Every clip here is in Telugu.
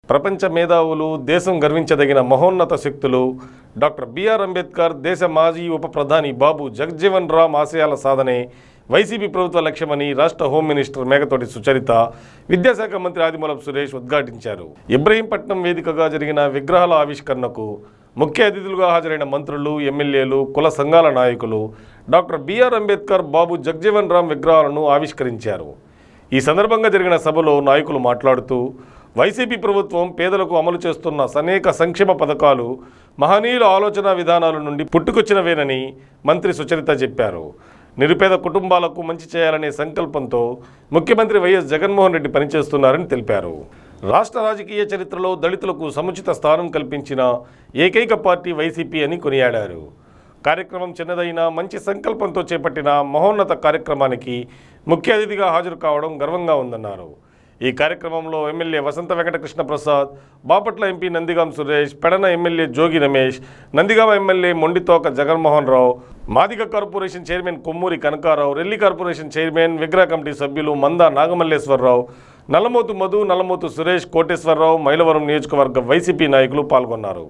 ప్రపంచ మేధావులు దేశం గర్వించదగిన మహోన్నత శక్తులు డాక్టర్ బిఆర్ అంబేద్కర్ దేశ మాజీ ఉప ప్రధాని బాబు జగజ్జీవన్ రామ్ ఆశయాల సాధనే వైసీపీ ప్రభుత్వ లక్ష్యమని రాష్ట్ర హోం మినిస్టర్ మేకతోటి సుచరిత విద్యాశాఖ మంత్రి ఆదిమూలపు సురేష్ ఉద్ఘాటించారు ఇబ్రహీంపట్నం వేదికగా జరిగిన విగ్రహాల ఆవిష్కరణకు ముఖ్య అతిథులుగా హాజరైన మంత్రులు ఎమ్మెల్యేలు కుల సంఘాల నాయకులు డాక్టర్ బిఆర్ అంబేద్కర్ బాబు జగజీవన్ రామ్ విగ్రహాలను ఆవిష్కరించారు ఈ సందర్భంగా జరిగిన సభలో నాయకులు మాట్లాడుతూ వైసీపీ ప్రభుత్వం పేదలకు అమలు చేస్తున్న అనేక సంక్షేమ పథకాలు మహనీయుల ఆలోచన విధానాల నుండి పుట్టుకొచ్చినవేనని మంత్రి సుచరిత చెప్పారు నిరుపేద కుటుంబాలకు మంచి చేయాలనే సంకల్పంతో ముఖ్యమంత్రి వైఎస్ జగన్మోహన్ రెడ్డి పనిచేస్తున్నారని తెలిపారు రాష్ట్ర రాజకీయ చరిత్రలో దళితులకు సముచిత స్థానం కల్పించిన ఏకైక పార్టీ వైసీపీ అని కొనియాడారు కార్యక్రమం చిన్నదైనా మంచి సంకల్పంతో చేపట్టిన మహోన్నత కార్యక్రమానికి ముఖ్య అతిథిగా హాజరు కావడం గర్వంగా ఉందన్నారు ఈ కార్యక్రమంలో MLA Vasantha Venkatakrishna Prasad Bapatla MP Nandigam Suresh Pedana MLA Jogi Ramesh Nandigama MLA Mondithoka Jaganmohan Rao Madiga corporation chairman Kommuri Kanakarao Relli corporation chairman విగ్రహ కమిటీ సభ్యులు మంద నాగమల్లేశ్వరరావు నల్లమోతు మధు నల్లమోతు సురేష్ కోటేశ్వరరావు మైలవరం నియోజకవర్గ వైసీపీ నాయకులు పాల్గొన్నారు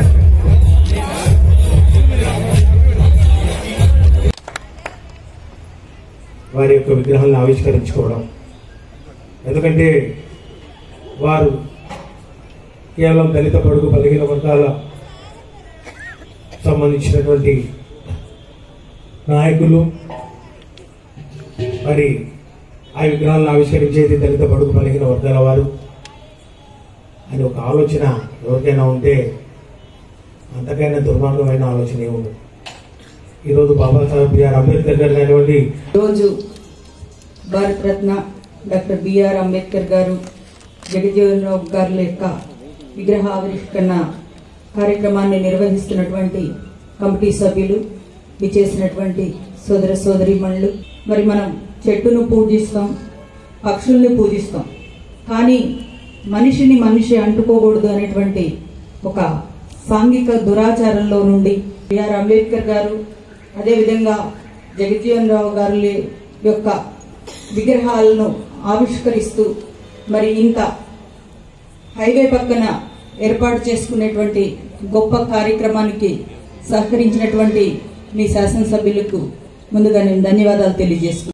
వారి యొక్క విగ్రహాలను ఆవిష్కరించుకోవడం ఎందుకంటే వారు కేవలం దళిత పొడుగు బలహీన వర్గాల సంబంధించినటువంటి నాయకులు మరి ఆ విగ్రహాలను ఆవిష్కరించేది దళిత పొడుగు బలహీన వర్గాల వారు అని ఒక ఆలోచన ఎవరికైనా ఉంటే అంతకైనా దుర్మార్గమైన ఆలోచన ఏముంది ఈరోజు బాబాసాహెబ్ బిఆర్ అంబేద్కర్ గారు కానివ్వండి రోజు భారతరత్న డాక్టర్ బిఆర్ అంబేద్కర్ గారు జగజీవన్ రావు గారి యొక్క విగ్రహ ఆవిష్కరణ కార్యక్రమాన్ని నిర్వహిస్తున్నటువంటి కమిటీ సభ్యులు విచేసినటువంటి సోదర సోదరీమణులు మరి మనం చెట్టును పూజిస్తాం పక్షుల్ని పూజిస్తాం కానీ మనిషిని మనిషి అంటుకోకూడదు అనేటువంటి ఒక సాంఘిక దురాచారంలో నుండి బిఆర్ అంబేద్కర్ గారు అదేవిధంగా జగజ్జీవన్ రావు గారి యొక్క విగ్రహాలను ఆవిష్కరిస్తూ మరి ఇంత హైవే పక్కన ఏర్పాటు చేసుకునేటువంటి గొప్ప కార్యక్రమానికి సహకరించినటువంటి మీ శాసనసభ్యులకు ముందుగా నేను ధన్యవాదాలు తెలియజేస్తున్నాను